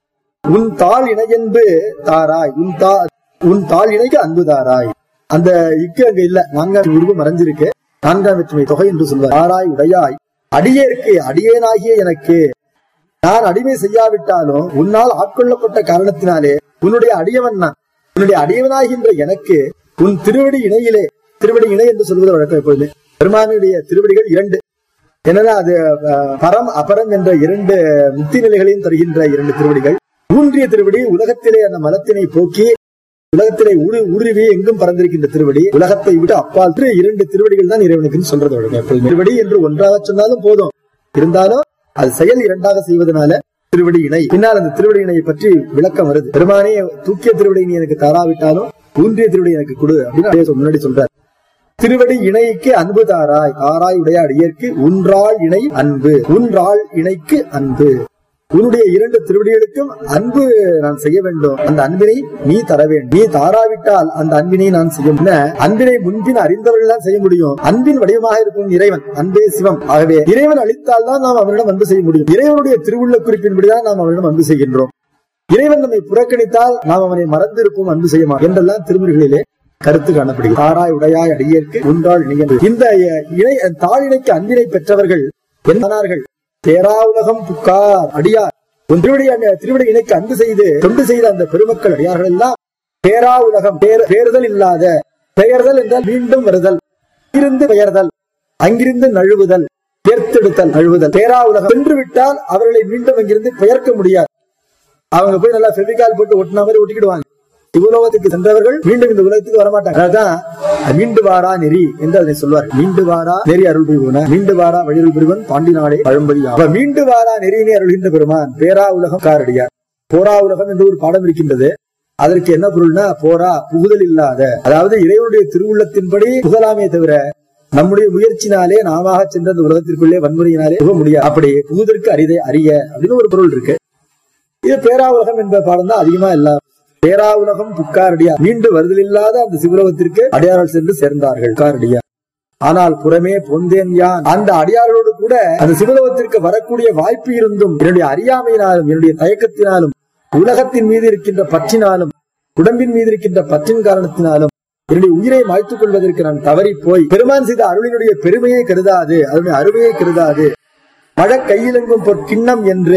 A: உன் தாள் இணையன்பு தாராய் உன் தா உன் தாள் இணைக்கு அன்பு தாராய் அந்த இக்கு அங்க இல்ல நான்காம் உருவு மறைஞ்சிருக்கு நான்காம் வெற்றுமை தொகை என்று சொல்வார் தாராய் உடையாய் அடியேற்கு அடியேனாகிய எனக்கு நான் அடிமை செய்யாவிட்டாலும் உன்னால் ஆட்கொள்ளப்பட்ட காரணத்தினாலே உன்னுடைய அடியவன் நான் உன்னுடைய அடியவனாகின்ற எனக்கு உன் திருவடி இணையிலே திருவடி இணை என்று சொல்வது வழக்கம் எப்பொழுதுமே பெருமானுடைய திருவடிகள் இரண்டு என்னன்னா அது அஹ், பரம் அபரம் என்ற இரண்டு முக்தி நிலைகளையும் தருகின்ற இரண்டு திருவடிகள் ஊன்றிய திருவடி உலகத்திலே அந்த மலத்தினை போக்கி உலகத்திலே ஊடு ஊடுருவி எங்கும் பறந்திருக்கின்ற திருவடி உலகத்தை விட்டு அப்பால் திரு இரண்டு திருவடிகள் தான் இறைவனுக்குன்னு சொல்றது வழக்கம் எப்பொழுதுமே. திருவடி என்று ஒன்றாக சொன்னாலும் போதும் இருந்தாலும் அது செயல் இரண்டாக செய்வதனால திருவடி இணை பின்னால் அந்த திருவடி இணையை பற்றி விளக்கம் வருது பெருமானே தூக்கிய திருவடி நீ எனக்கு தாராவிட்டாலும் ஊன்றிய திருவடி எனக்கு கொடு அப்படின்னு அப்படியே முன்னாடி சொல்றார் திருவடி இணைக்கு அன்பு தாராய் தாராய் உடைய அடியேற்கு உன்றாள் இணை அன்பு உன்றாள் இணைக்கு அன்பு உன்னுடைய இரண்டு திருவடிகளுக்கும் அன்பு நான் செய்ய வேண்டும் அந்த அன்பினை நீ தர வேண்டும் நீ தாராவிட்டால் அந்த அன்பினை நான் செய்ய முடியும். என்ன? அன்பினை முன்பின் அறிந்தவர்கள் தான் செய்ய முடியும் அன்பின் வடிவமாக இருக்கும் இறைவன் அன்பே சிவம் ஆகவே இறைவன் அளித்தால் தான் நாம் அவனிடம் அன்பு செய்ய முடியும் இறைவனுடைய திருவுள்ள குறிப்பின்படிதான் நாம் அவனிடம் அன்பு செய்கின்றோம் இறைவன் நம்மை புறக்கணித்தால் நாம் அவனை மறந்து இருப்போம் அன்பு செய்ய மாட்டோம் என்றெல்லாம் திருமுறைகளிலே கருத்து காணப்படுகிறது தாராய் உடையாய் அடியேற்கு உண்டாள் நிகழ்வு இந்த அஹ், இணை தாழ் இணைக்கு அன்பினை பெற்றவர்கள் என்னார்கள் பேரா உலகம் புக்கார் அடியார் உன் திருவடி அஹ், திருவடி இணைக்கு அன்பு செய்து தொண்டு செய்த அந்த பெருமக்கள் அடியார்கள் எல்லாம் பேரா உலகம் பேர் பேறுதல் இல்லாத பெயர்தல் என்றால் மீண்டும் வருதல் இருந்து பெயர்தல் அங்கிருந்து நழுவுதல் பேர்த்தெடுத்தல் நழுவுதல் பேரா உலகம் சென்று விட்டால் அவர்களை மீண்டும் அங்கிருந்து பெயர்க்க முடியாது அவங்க போய் நல்லா ஃபெவிகால் போட்டு ஒட்டின மாதிரி ஒட்டிக்கிடுவாங்க இவ்வுலகத்துக்கு சென்றவர்கள் மீண்டும் இந்த உலகத்துக்கு வரமாட்டாங்க அதான் மீண்டு வாரா நெறி என்று அதனை சொல்வார் மீண்டு வாரா நெறி அருள் புரிவன மீண்டு வாரா வழியருள் புரிவன் பாண்டி நாடே பழம்பதி அப்ப மீண்டு வாரா நெறியினை அருள்கின்ற பெருமான் பேரா உலகம் காரடியார் போரா உலகம் என்று ஒரு பாடம் இருக்கின்றது அதற்கு என்ன பொருள்னா போரா புகுதல் இல்லாத அதாவது இறைவனுடைய திருவுள்ளத்தின்படி புகழாமே தவிர நம்முடைய முயற்சினாலே நாம சென்ற அந்த உலகத்திற்குள்ளே வன்முறையினாலே புக முடியாது அப்படி புகுதற்கு அரிதை அறிய அப்படின்னு ஒரு பொருள் இருக்கு இது பேராவுலகம் என்ற பாடம் தான் அதிகமா இல்ல பேராவுலகம் புக்காரடியா மீண்டு வருதல் இல்லாத அந்த சிவலோகத்திற்கு அடியார்கள் சென்று சேர்ந்தார்கள் புக்காரடியா ஆனால் புறமே பொந்தேன் யான் அந்த அடியார்களோடு கூட அந்த சிவலோகத்திற்கு வரக்கூடிய வாய்ப்பு இருந்தும் என்னுடைய அறியாமையினாலும் என்னுடைய தயக்கத்தினாலும் உலகத்தின் மீது இருக்கின்ற பற்றினாலும் உடம்பின் மீது இருக்கின்ற பற்றின் காரணத்தினாலும் என்னுடைய உயிரை மாய்த்துக் கொள்வதற்கு நான் தவறி போய் பெருமான் செய்த அருளினுடைய பெருமையை கருதாது அதனுடைய அருமையை கருதாது மழை கையிலெங்கும் பொற்கிண்ணம் என்று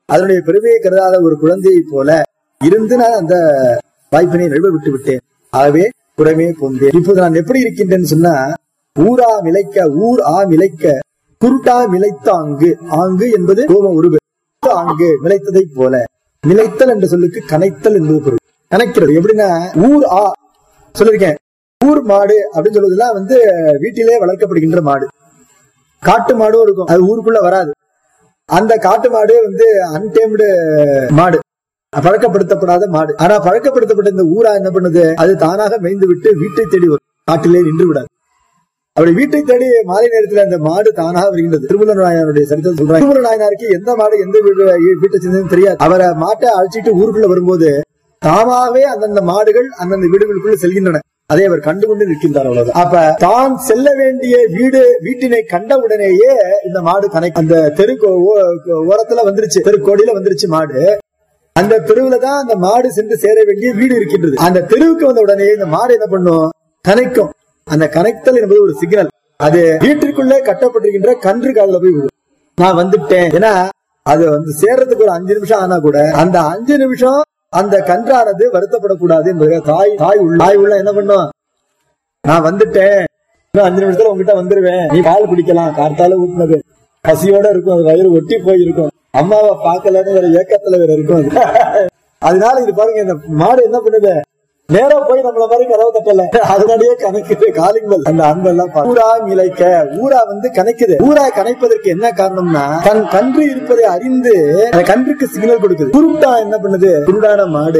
A: அதனுடைய பெருமையை கருதாத ஒரு குழந்தையை போல இருந்து நான் அந்த வாய்ப்பினை நழுவ விட்டு விட்டேன் ஆகவே புறமே போந்தேன் இப்போது நான் எப்படி இருக்கின்றேன்னு சொன்னா ஊரா மிளைக்க ஊர் ஆ மிளைக்க குருட்டா மிளைத்த ஆங்கு ஆங்கு என்பது கோம உருவு ஆங்கு மிளைத்ததை போல மிளைத்தல் என்ற சொல்லுக்கு கனைத்தல் என்பது பொருள் கனைக்கிறது எப்படின்னா ஊர் ஆ சொல்லிருக்கேன் ஊர் மாடு அப்படின்னு சொல்றதுலாம் வந்து வீட்டிலே வளர்க்கப்படுகின்ற மாடு காட்டு மாடும் இருக்கும் அது ஊருக்குள்ள வராது அந்த காட்டு மாடு வந்து அன்டேம்டு மாடு பழக்கப்படுத்தப்படாத மாடு ஆனா பழக்கப்படுத்தப்பட்ட இந்த ஊரா என்ன பண்ணுது அது தானாக மேய்ந்து விட்டு வீட்டை தேடி வரும் காட்டிலே நின்று விடாது அப்படி வீட்டை தேடி மாலை நேரத்தில் அந்த மாடு தானாக வருகின்றது திருமூல நாயனாருடைய சரித்திரம் சொல்றாங்க திருமூல நாயனாருக்கு எந்த மாடு எந்த வீடு வீட்டை சேர்ந்ததுன்னு தெரியாது அவரை மாட்டை அழைச்சிட்டு ஊருக்குள்ள வரும்போது தாமாகவே அந்தந்த மாடுகள் அந்தந்த வீடுகளுக்குள்ள செல்கின்றன அதை அவர் கண்டுகொண்டு நிற்கின்றார் அவ்வளவு அப்ப தான் செல்ல வேண்டிய வீடு வீட்டினை கண்ட உடனேயே இந்த மாடு கணை அந்த தெரு கோ- ஓ- ஓரத்துல வந்துருச்சு தெருக்கோடியில வந்துருச்சு மாடு அந்த தெருவுல தான் அந்த மாடு சென்று சேர வேண்டிய வீடு இருக்கின்றது அந்த தெருவுக்கு வந்த உடனே இந்த மாடு என்ன பண்ணும் கனைக்கும் அந்த கனைத்தல் என்பது ஒரு சிக்னல் அது வீட்டிற்குள்ளே கட்டப்பட்டிருக்கின்ற கன்று காதுல போய் விடும் நான் வந்துட்டேன் ஏன்னா அது வந்து சேர்றதுக்கு ஒரு அஞ்சு நிமிஷம் ஆனா கூட அந்த அஞ்சு நிமிஷம் அந்த கன்றானது வருத்தப்படக்கூடாது என்பது தாய் தாய் உள்ள தாய் உள்ள என்ன பண்ணும் நான் வந்துட்டேன் இன்னும் அஞ்சு நிமிஷத்துல உங்ககிட்ட வந்துருவேன் நீ பால் குடிக்கலாம் கார்த்தால ஊத்துனது பசியோட இருக்கும் அது வயிறு ஒட்டி போயிருக்கும் அம்மாவை பார்க்கலன்னு வேற ஏக்கத்துல வேற இருக்கும் அது அதனால இது பாருங்க இந்த மாடு என்ன பண்ணுது நேரா போய் நம்மள மாதிரி கதவை தட்டல அதனாலேயே கணக்குது காலிங்கள் அந்த அன்பெல்லாம் பாரு. ஊரா மிளைக்க ஊரா வந்து கணக்குது ஊரா கணைப்பதற்கு என்ன காரணம்னா தன் கன்று இருப்பதை அறிந்து அந்த கன்றுக்கு சிக்னல் கொடுக்குது குருட்டா என்ன பண்ணுது குருடான மாடு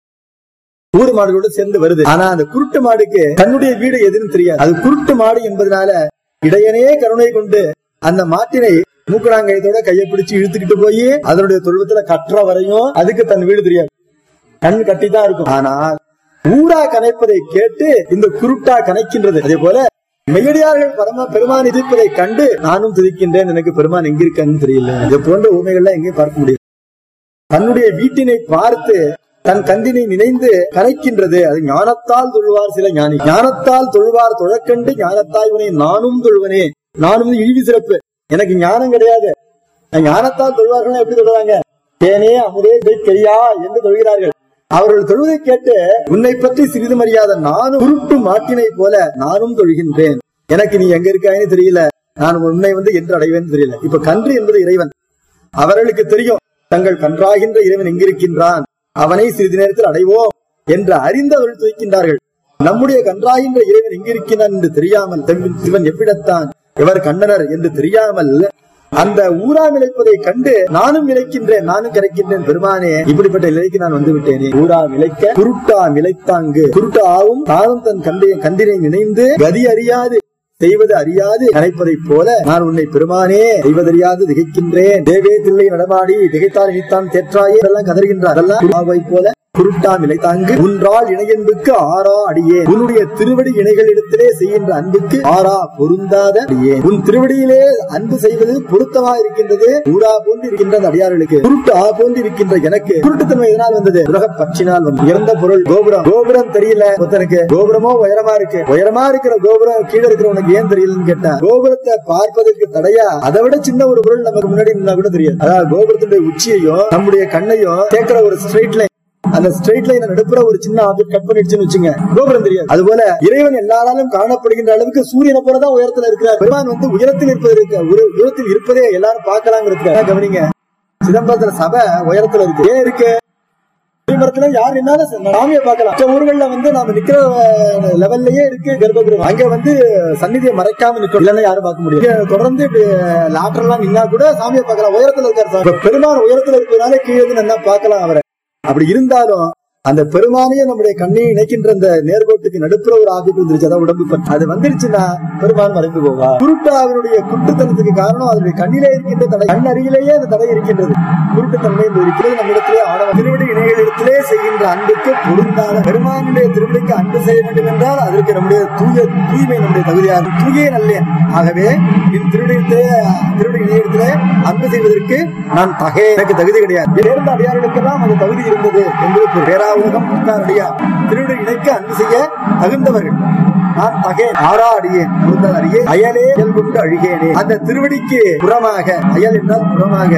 A: ஊர் மாடுகளோட சேர்ந்து வருது ஆனா அந்த குருட்டு மாடுக்கு தன்னுடைய வீடு எதுன்னு தெரியாது அது குருட்டு மாடு என்பதனால இடையனே கருணை கொண்டு அந்த மாட்டினை மூக்கணாங்கயத்தோட கையை பிடிச்சு இழுத்துக்கிட்டு போய் அதனுடைய தொழுவத்துல கட்டுற வரையும் அதுக்கு தன் வீடு தெரியாது கண் கட்டி தான் இருக்கும் ஆனால் ஊரா கனைப்பதை கேட்டு இந்த குருட்டா கனைக்கின்றது அதே போல மெய்யடியார்கள் பரம பெருமான் இருப்பதை கண்டு நானும் துதிக்கின்றேன் எனக்கு பெருமான் எங்க இருக்கான்னு தெரியல இது போன்ற உண்மைகள்லாம் எங்கேயும் பார்க்க முடியும் தன்னுடைய வீட்டினை பார்த்து தன் கந்தினை நினைந்து கரைக்கின்றது அது ஞானத்தால் தொழுவார் சில ஞானி ஞானத்தால் தொழுவார் தொழக்கண்டு ஞானத்தாய் உனை நானும் தொழுவனே நானும் வந்து இழிவு சிறப்பு எனக்கு ஞானம் கிடையாது நான் ஞானத்தால் தொழுவார்கள் எப்படி தொழுவாங்க தேனே அமுதே கையா என்று தொழுகிறார்கள் அவர்கள் தொழுதை கேட்டு உன்னை பற்றி சிறிது மரியாத நானும் குருட்டு மாட்டினை போல நானும் தொழுகின்றேன் எனக்கு நீ எங்க இருக்காயின்னு தெரியல நான் உன்னை வந்து என்று அடைவேன்னு தெரியல இப்ப கன்று என்பது இறைவன் அவர்களுக்கு தெரியும் தங்கள் கன்றாகின்ற இறைவன் எங்கிருக்கின்றான் அவனை சிறிது நேரத்தில் அடைவோம் என்று அறிந்தவர்கள் துதிக்கின்றார்கள் நம்முடைய கன்றாகின்ற இறைவன் எங்கிருக்கிறான் என்று தெரியாமல் தம் சிவன் எவ்விடத்தான் எவர் கண்டனர் என்று தெரியாமல் அந்த ஊரா மிளைப்பதை கண்டு நானும் மிளைக்கின்றேன் நானும் கிடைக்கின்றேன் பெருமானே இப்படிப்பட்ட நிலைக்கு நான் வந்து விட்டேனே ஊரா மிளைக்க குருட்டா மிளைத்தாங்கு குருட்டாவும் தானும் தன் கண்டை கண்டினை நினைந்து கதி அறியாது செய்வது அறியாது நினைப்பதைப் போல நான் உன்னை பெருமானே செய்வதறியாது திகைக்கின்றேன் தேவே தில்லை நடமாடி திகைத்தால் இனித்தான் தேற்றாயே எல்லாம் கதறுகின்றார் அதெல்லாம் ஆவை போல குருட்டாம் இலை தாங்கு உன்றால் இணையன்புக்கு ஆறா அடியே உன்னுடைய திருவடி இணைகள் இடத்திலே செய்கின்ற அன்புக்கு ஆறா பொருந்தாத அடியே உன் திருவடியிலே அன்பு செய்வது பொருத்தமா இருக்கின்றது ஊரா போன்று இருக்கின்ற அந்த அடியார்களுக்கு குருட்டு ஆ போன்று இருக்கின்ற எனக்கு குருட்டுத்தன்மை எதனால் வந்தது உலக பற்றினால் வந்து உயர்ந்த பொருள் கோபுரம் கோபுரம் தெரியல ஒருத்தனுக்கு கோபுரமோ உயரமா இருக்கு உயரமா இருக்கிற கோபுரம் கீழே இருக்கிறவனுக்கு ஏன் தெரியலன்னு கேட்டா கோபுரத்தை பார்ப்பதற்கு தடையா அதை விட சின்ன ஒரு பொருள் நமக்கு முன்னாடி நின்னா கூட தெரியாது அதாவது கோபுரத்துடைய உச்சியையும் நம்முடைய கண்ணையும் கேட்கிற ஒரு ஸ்ட்ரெயிட் லைன் அந்த ஸ்ட்ரெயிட் லைன் நடுப்புற ஒரு சின்ன ஆப்ஜெக்ட் கட் பண்ணிடுச்சுன்னு வச்சுங்க கோபுரம் தெரியாது அதுபோல இறைவன் எல்லாராலும் காணப்படுகின்ற அளவுக்கு சூரியனை போலதான் உயரத்துல இருக்கிறார் பெருமான் வந்து உயரத்தில் இருப்பது இருக்கு ஒரு உயரத்தில் இருப்பதே எல்லாரும் பார்க்கலாங்கிறது கவனிங்க சிதம்பரத்துல சபை உயரத்துல இருக்கு ஏன் இருக்கு ஸ்ரீமரத்துல யார் நின்னாலும் சாமியை பார்க்கலாம் மற்ற ஊர்கள்ல வந்து நாம நிக்கிற லெவல்லயே இருக்கு கர்ப்பகிரகம் அங்க வந்து சந்நிதியை மறைக்காம நிக்கும் இல்லைன்னா யாரும் பார்க்க முடியும் இங்க தொடர்ந்து லாட்டர்லாம் நின்னா கூட சாமியை பார்க்கலாம் உயரத்துல இருக்காரு சாமி. இப்ப பெருமான் உயரத்துல இருக்கிறதுனால கீழே இருந்து நல்லா பார்க்கலாம் அவரை அப்படி இருந்தாலும் அந்த பெருமானையே நம்முடைய கண்ணை இணைக்கின்ற அந்த நேர்கோட்டுக்கு நடுப்புற ஒரு ஆபத்து வந்துருச்சு அதான் உடம்பு பற்று. அது வந்துருச்சுன்னா பெருமான் மறைந்து போவா குருட்டு அவருடைய குருட்டுத்தனத்துக்கு காரணம் அதனுடைய கண்ணிலே இருக்கின்ற தடை கண் அருகிலேயே அந்த தடை இருக்கின்றது குருட்டுத்தன்மை என்று இருக்கிறது நம்மிடத்திலே ஆணவம் திருவடி இணைகளிடத்திலே செய்கின்ற அன்புக்கு பொருந்தாத பெருமானுடைய திருவடிக்கு அன்பு செய்ய வேண்டும் என்றால் அதற்கு நம்முடைய தூய தூய்மை நம்முடைய தகுதியாக தூயே நல்லேன் ஆகவே என் திருவடியிலே திருவடி இணையத்திலே அன்பு செய்வதற்கு நான் தகே எனக்கு தகுதி கிடையாது சேர்ந்த அடியார்களுக்கெல்லாம் அந்த தகுதி இருந்தது என்பது பொருள். பேராவுலகம் அடியார் திருவடி இணைக்க அன்பு செய்ய தகுந்தவர்கள் நான் தகே ஆறா அடியேன் முருந்தல் அறியே அயலே இயல் கொண்டு அழுகேனே அந்த திருவடிக்கு புறமாக அயல் என்றால் புறமாக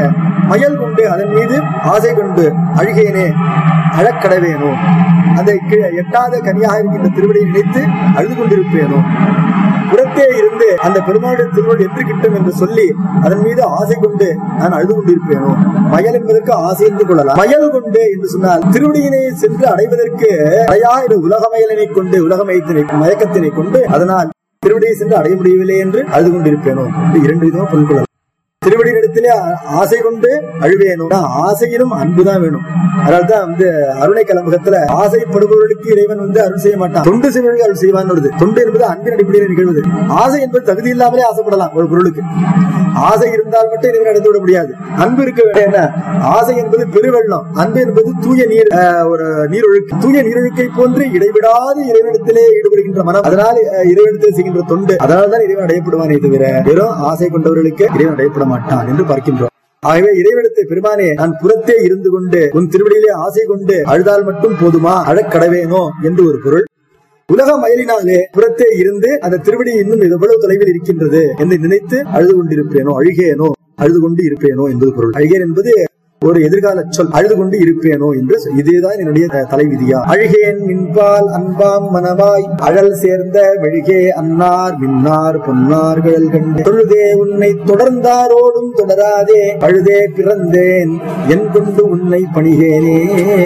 A: மயல் கொண்டு அதன் மீது ஆசை கொண்டு அழுகேனே அழக்கடவேனோ அந்த கி- எட்டாத கனியாக இருக்கின்ற திருவடியை நினைத்து அழுது கொண்டிருப்பேனோ புறத்தே இருந்து அந்த பெருமாளுடைய திருவள் என்று கிட்டும் என்று சொல்லி அதன் மீது ஆசை கொண்டு நான் அழுது கொண்டிருப்பேனோ மயல் என்பதற்கு ஆசை என்று கொள்ளலாம் மயல் கொண்டு என்று சொன்னால் திருவடியினை சென்று அடைவதற்கு அடையா இது உலகமயலினை கொண்டு உலகமயத்தினை மயக்கத்தினை கொண்டு அதனால் திருவடியை சென்று அடைய முடியவில்லை என்று அழுது கொண்டிருப்பேனோ இது இரண்டு விதமா பொருள் கொள்ளலாம் திருவடியிடத்திலே ஆ- ஆசை கொண்டு அழுவேணும் ஆனா, ஆசையிலும் அன்புதான் வேணும் அதனால்தான் வந்து அருணை கலம்பகத்துல ஆசைப்படுபவர்களுக்கு இறைவன் வந்து அருள் செய்ய மாட்டான் தொண்டு செய்வர்களுக்கு அருள் செய்வான் வருது தொண்டு என்பது அன்பின் அடிப்படையில் நிகழ்வது ஆசை என்பது தகுதி இல்லாமலே ஆசைப்படலாம் ஒரு பொருளுக்கு ஆசை இருந்தால் மட்டும் இறைவன் அடைந்து விட முடியாது அன்பு இருக்க வேண்டும் என்ன ஆசை என்பது பெருவெள்ளம் அன்பு என்பது தூய நீர் ஆஹ், ஒரு நீரொழுக்கு தூய நீரொழுக்கை போன்று இடைவிடாது இறைவனிடத்திலே ஈடுபடுகின்ற மனம் அதனால் அஹ், இறைவனிடத்தில் செய்கின்ற தொண்டு அதனால்தான் இறைவன் அடையப்படுவானே தவிர வெறும் ஆசை கொண்டவர்களுக்கு இறைவன் அடையப்பட மாட்டான் என்று பார்க்கின்றோம் ஆகவே இறைவனத்தை பெருமானே நான் புறத்தே இருந்து கொண்டு உன் திருவடியிலே ஆசை கொண்டு அழுதால் மட்டும் போதுமா அழக்கடவேனோ என்று ஒரு பொருள் உலக மயிலினாலே புறத்தே இருந்து அந்த திருவடி இன்னும் எவ்வளவு தொலைவில் இருக்கின்றது என்று நினைத்து அழுது கொண்டிருப்பேனோ அழுகேனோ அழுது கொண்டு இருப்பேனோ என்பது பொருள் அழுகேன் என்பது ஒரு எதிர்கால சொல் அழுது கொண்டு இருப்பேனோ என்று சொல். இதுதான் என்னுடைய த- தலைவிதியா அழுகேன் மின்பால் அன்பாம் மனவாய் அழல் சேர்ந்த மெழுகே அன்னார் மின்னார் பொன்னார்கள் கண்டு தொழுதே உன்னை தொடர்ந்தாரோடும் தொடராதே அழுதே பிறந்தேன் என் கொண்டு உன்னை பணிகேனே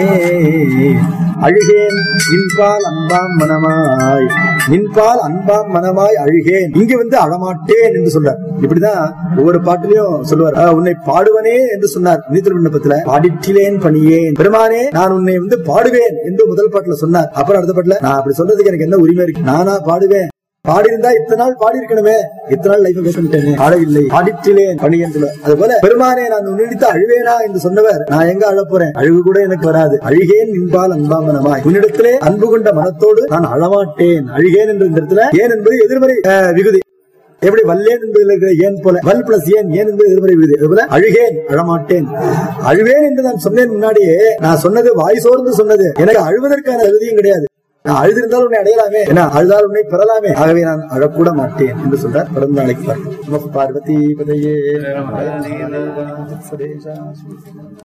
A: அழுகேன் நின்பால் அன்பாம் மனமாய் நின்பால் அன்பாம் மனமாய் அழுகேன் இங்க வந்து அழமாட்டேன் என்று சொல்றார் இப்படிதான் ஒவ்வொரு பாட்டிலையும் சொல்லுவார் "ஆ, உன்னை பாடுவனே என்று சொன்னார் நீதிரு விண்ணப்பத்துல பாடிட்டிலேன் பணியேன் பெருமானே நான் உன்னை வந்து பாடுவேன் என்று முதல் பாட்டுல சொன்னார் அப்புறம் அடுத்த பாட்டுல நான் அப்படி சொல்றதுக்கு எனக்கு என்ன உரிமை இருக்கு நானா பாடுவேன் பாடியிருந்தா இத்தனை நாள் பாடி இருக்கணுமே இத்தனை நாள் லைஃப் வேஸ்ட் பண்ணிட்டேனே பாடவில்லை பாடிட்டிலேன் பணி என்று அது போல பெருமானே நான் உன்னிடத்து அழுவேனா என்று சொன்னவர் நான் எங்க அழப் போறேன் அழுகு கூட எனக்கு வராது அழுகேன் நின்பால் அன்பாமனமாய் உன்னிடத்திலே அன்பு கொண்ட மனத்தோடு நான் அழமாட்டேன் அழுகேன் என்ற இந்த இடத்துல ஏன் என்பது எதிர்மறை அஹ், விகுதி எப்படி வல்லேன் என்பதில் இருக்கிற ஏன் போல வல் பிளஸ் ஏன் ஏன் என்பது எதிர்மறை விகுதி அதுபோல அழுகேன் அழமாட்டேன் அழுவேன் என்று நான் சொன்னேன் முன்னாடியே நான் சொன்னது வாய் சோர்ந்து சொன்னது எனக்கு அழுவதற்கான தகுதியும் கிடையாது நான் அழுதிருந்தால் உன்னை அடையலாமே என்ன அழுதால் உன்னை பெறலாமே ஆகவே நான் அழக்கூட மாட்டேன் என்று சொல்றார் தொடர்ந்து நாளைக்கு பார்க்கலாம் நம பார்வதி பதையே